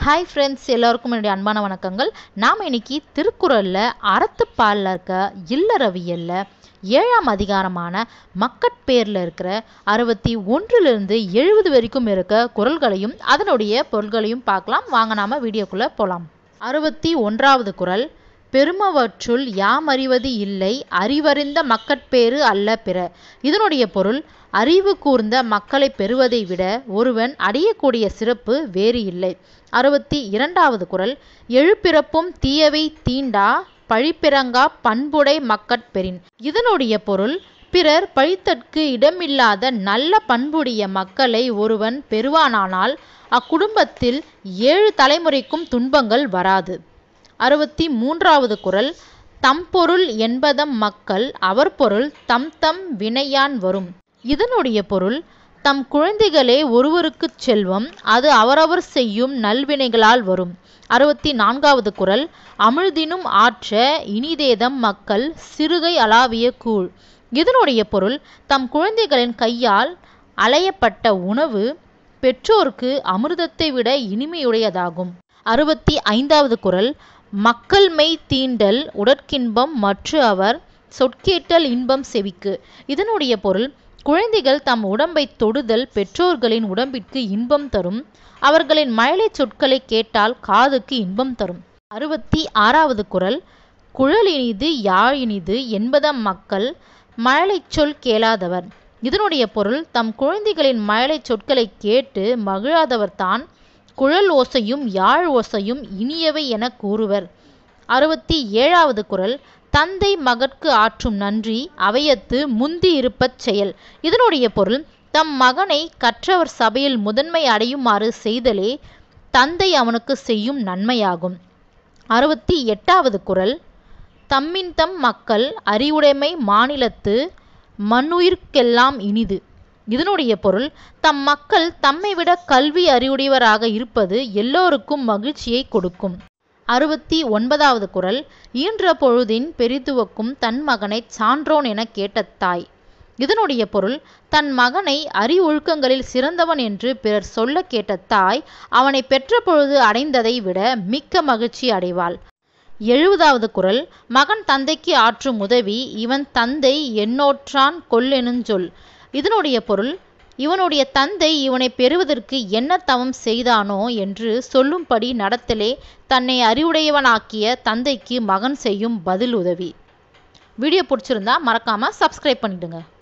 hi friends எல்லோருக்கும் என்னுடைய அன்பான வணக்கங்கள் நாம் இன்னைக்கு திருக்குறளில் அறத்துப்பாலில் இருக்க இல்லறவியலில் ஏழாம் அதிகாரமான மக்கட்பேரில் இருக்கிற அறுபத்தி ஒன்றிலிருந்து எழுபது வரைக்கும் இருக்க குறள்களையும் அதனுடைய பொருள்களையும் பார்க்கலாம் வாங்க நாம வீடியோக்குள்ளே போகலாம் அறுபத்தி ஒன்றாவது குறள் பெருமவற்றுள் யாமறிவது இல்லை அறிவறிந்த மக்கட்பேறு அல்ல பிற இதனுடைய பொருள் அறிவு கூர்ந்த மக்களை பெறுவதை விட ஒருவன் அடையக்கூடிய சிறப்பு வேறு இல்லை அறுபத்தி இரண்டாவது குறள் எழுப்பிறப்பும் தீயவை தீண்டா பழிப்பிறங்கா பண்புடை மக்கட்பெறின் இதனுடைய பொருள் பிறர் பழித்தற்கு இடமில்லாத நல்ல பண்புடைய மக்களை ஒருவன் பெறுவானானால் அக்குடும்பத்தில் ஏழு தலைமுறைக்கும் துன்பங்கள் வராது அறுபத்தி மூன்றாவது குறள் தம் பொருள் என்பதம் மக்கள் அவர் பொருள் தம் தம் வினையான் வரும் இதனுடைய பொருள் தம் குழந்தைகளே ஒருவருக்குச் செல்வம் அது அவரவர் செய்யும் நல்வினைகளால் வரும் அறுபத்தி நான்காவது குறள் அமிழ்தினும் ஆற்ற இனிதேதம் மக்கள் சிறுகை அளாவிய கூழ் இதனுடைய பொருள் தம் குழந்தைகளின் கையால் அலையப்பட்ட உணவு பெற்றோருக்கு அமிர்தத்தை விட இனிமையுடையதாகும் அறுபத்தி ஐந்தாவது குறள் மக்கள் மெய் தீண்டல் உடற்கின்பம் மற்ற அவர் சொற்கேட்டல் இன்பம் செவிக்கு இதனுடைய பொருள் குழந்தைகள் தம் உடம்பை தொடுதல் பெற்றோர்களின் உடம்பிற்கு இன்பம் தரும் அவர்களின் மழலை சொற்களை கேட்டால் காதுக்கு இன்பம் தரும் அறுபத்தி ஆறாவது குறள் குழல் இனிது யாழ் இனிது என்பதம் மக்கள் மழலை சொல் கேளாதவர் இதனுடைய பொருள் தம் குழந்தைகளின் மழலை சொற்களை கேட்டு மகிழாதவர் தான் குழல் ஓசையும் யாழ் ஓசையும் இனியவை என கூறுவர் அறுபத்தி ஏழாவது குறள் தந்தை மகற்கு ஆற்றும் நன்றி அவையத்து முந்தி இருப்பச் செயல் இதனுடைய பொருள் தம் மகனை கற்றவர் சபையில் முதன்மை அடையுமாறு செய்தலே தந்தை அவனுக்கு செய்யும் நன்மையாகும் அறுபத்தி எட்டாவது குறள் தம்மின் தம் மக்கள் அறிவுடைமை மாநிலத்து மண்ணுயிர்க்கெல்லாம் இனிது இதனுடைய பொருள் தம் மக்கள் தம்மை விட கல்வி அறிவுடையவராக இருப்பது எல்லோருக்கும் மகிழ்ச்சியை கொடுக்கும் அறுபத்தி ஒன்பதாவது குறள் ஈன்ற பொழுதின் பெரிதுவக்கும் தன் மகனை சான்றோன் என கேட்ட தாய் இதனுடைய பொருள் தன் மகனை அறிவொழுக்கங்களில் சிறந்தவன் என்று பிறர் சொல்ல கேட்ட தாய் அவனை பெற்ற பொழுது அடைந்ததை விட மிக்க மகிழ்ச்சி அடைவாள் எழுபதாவது குறள் மகன் தந்தைக்கு ஆற்றும் உதவி இவன் தந்தை எண்ணோற்றான் கொல்லெனுஞ்சொல் இதனுடைய பொருள் இவனுடைய தந்தை இவனை பெறுவதற்கு என்ன தவம் செய்தானோ என்று சொல்லும்படி நடத்தலே தன்னை அறிவுடையவனாக்கிய தந்தைக்கு மகன் செய்யும் பதில் உதவி வீடியோ பிடிச்சிருந்தா மறக்காம சப்ஸ்கிரைப் பண்ணிடுங்க